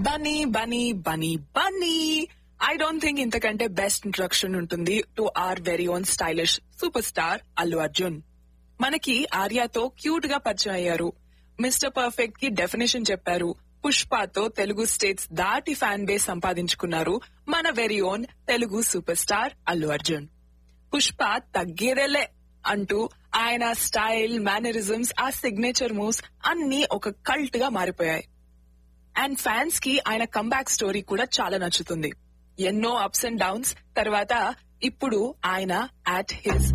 బనీ Bunny Bunny Bunny I don't think ఇంతకంటే best introduction ఉంటుంది to our very own stylish super star Allu Arjun మనకి ఆర్యాతో cute గా పరిచయం అయ్యారు మిస్టర్ పర్ఫెక్ట్ కి డెఫినేషన్ చెప్పారు పుష్పతో తెలుగు స్టేట్స్ దాటి ఫ్యాన్ బేస్ సంపాదించుకున్నారు మన very own Telugu super star Allu Arjun Pushpa తగ్గేదేలే అంటూ ఆయన స్టైల్ మేనరిజమ్స్ ఆ సిగ్నేచర్ మూవ్స్ అన్ని ఒక కల్ట్ గా మారిపోయాయి అండ్ ఫ్యాన్స్ కి ఆయన కంబ్యాక్ స్టోరీ కూడా చాలా నచ్చుతుంది ఎన్నో అప్స్ అండ్ డౌన్స్ తర్వాత ఇప్పుడు ఆయన అట్ హిస్